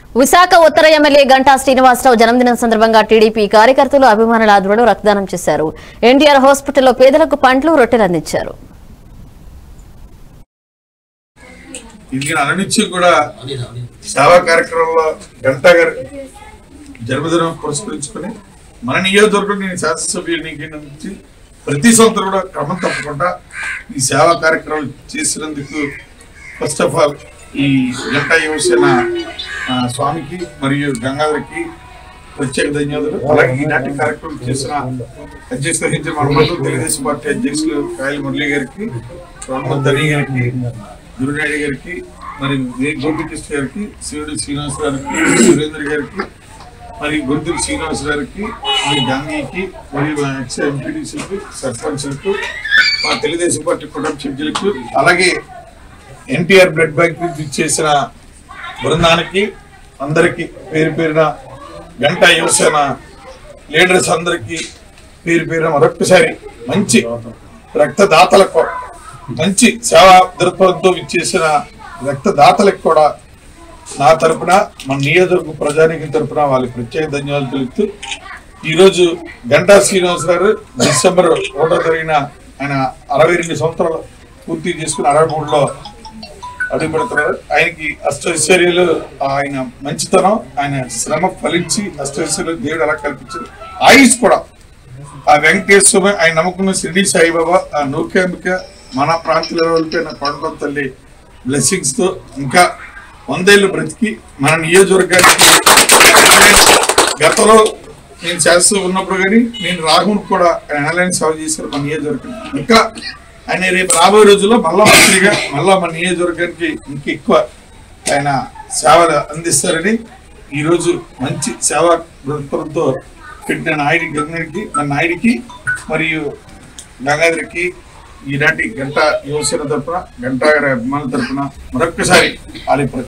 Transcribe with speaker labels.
Speaker 1: విశాఖ ఉత్తర ఎమ్మెల్యే గంటా శ్రీనివాసరావు జన్మదినం సందర్భంగా టీడీపీ కార్యకర్తలు అభిమానుల ఆధ్వర్యంలో రక్తదానం చేశారు ఎన్టీఆర్ హాస్పిటల్లో పేదలకు పండ్లు రొట్టెలు అందించారు
Speaker 2: ఇది అనునిత్యం కూడా సేవా కార్యక్రమంలో గంటా గారి జన్మదినం పురస్కరించుకొని మన నియోజకవర్గం నేను శాసనసభ్యునికి నుంచి ప్రతి సంవత్సరం కూడా క్రమం తప్పకుండా ఈ సేవా కార్యక్రమాలు చేసినందుకు ఫస్ట్ ఆఫ్ ఆల్ ఈ గంటా యువసేన ఆ, స్వామికి మరియు గంగాధర్కి ప్రత్యేక ధన్యవాదాలు అలాగే ఈనాటి కార్యక్రమం చేసిన అధ్యక్షత వహించిన మన మండలం తెలుగుదేశం పార్టీ అధ్యక్షులు కాయల మురళి గారికి రామ్మోహన్ ధని గారికి గురునాయుడు గారికి మరి వి. గోపికృష్ణ గారికి శివుడు శ్రీనివాస్ గారికి సురేంద్ర గారికి మరి గుంటూరు శ్రీనివాస్ గారికి మరి గాంధీకి మరియు మా ఎక్స్ ఎంపీడీసీలకు సర్పంచ్లకు మా తెలుగుదేశం పార్టీ కుటుంబ సభ్యులకు అలాగే ఎన్టీఆర్ బ్లడ్ బ్యాంక్ నుంచి చేసిన బృందానికి అందరికి పేరు పేరున గంట యువసేన లీడర్స్ అందరికి పేరు పేరున మరొక్కసారి మంచి రక్తదాతలకు మంచి సేవా దృక్పథంతో ఇచ్చేసిన రక్తదాతలకు కూడా నా తరపున మన నియోజకవర్గ ప్రజానికి తరపున వాళ్ళకి ప్రత్యేక ధన్యవాదాలు తెలుపుతూ ఈరోజు గంటా శ్రీనివాస్ గారు డిసెంబర్ ఒకటో జరిగిన ఆయన అరవై రెండు సంవత్సరాలు పూర్తి చేసుకుని అరవై మూడులో అడుగు పెడుతున్నారు ఆయనకి అష్టైశ్వర్యాలు ఆయన మంచితనం ఆయన శ్రమ ఫలించి అష్టైశ్వర్యాలు దేవుడు ఎలా కల్పించారు ఆయుష్ కూడా ఆ వెంకటేశ్వర ఆయన నమ్ముకున్న షిరిడి సాయిబాబా ఆ నూకాంబిక మన ప్రాంతంలో వెళ్ళిపోయిన కొండ తల్లి బ్లెస్సింగ్స్ తో ఇంకా వందేళ్లు బ్రతికి మన నియోజకవర్గానికి గతంలో నేను చేస్తూ ఉన్నప్పుడు కానీ నేను రాహుల్ కూడా ఆయన ఎనలైన్ సేవ చేశారు మన నియోజకవర్గం ఇంకా ఆయన రేపు రాబోయే రోజుల్లో మళ్ళా మంత్రిగా మళ్ళా మన నియోజకవర్గానికి ఇంకా ఎక్కువ ఆయన సేవలు అందిస్తారని ఈరోజు మంచి సేవా దృక్పథంతో పెట్టిన నాయుడి గంగారికి మన నాయుడికి మరియు గంగాధరికి ఈనాటి గంట యువసేన తరపున గంటా గారి అభిమానుల తరపున మరొక్కసారి వాళ్ళ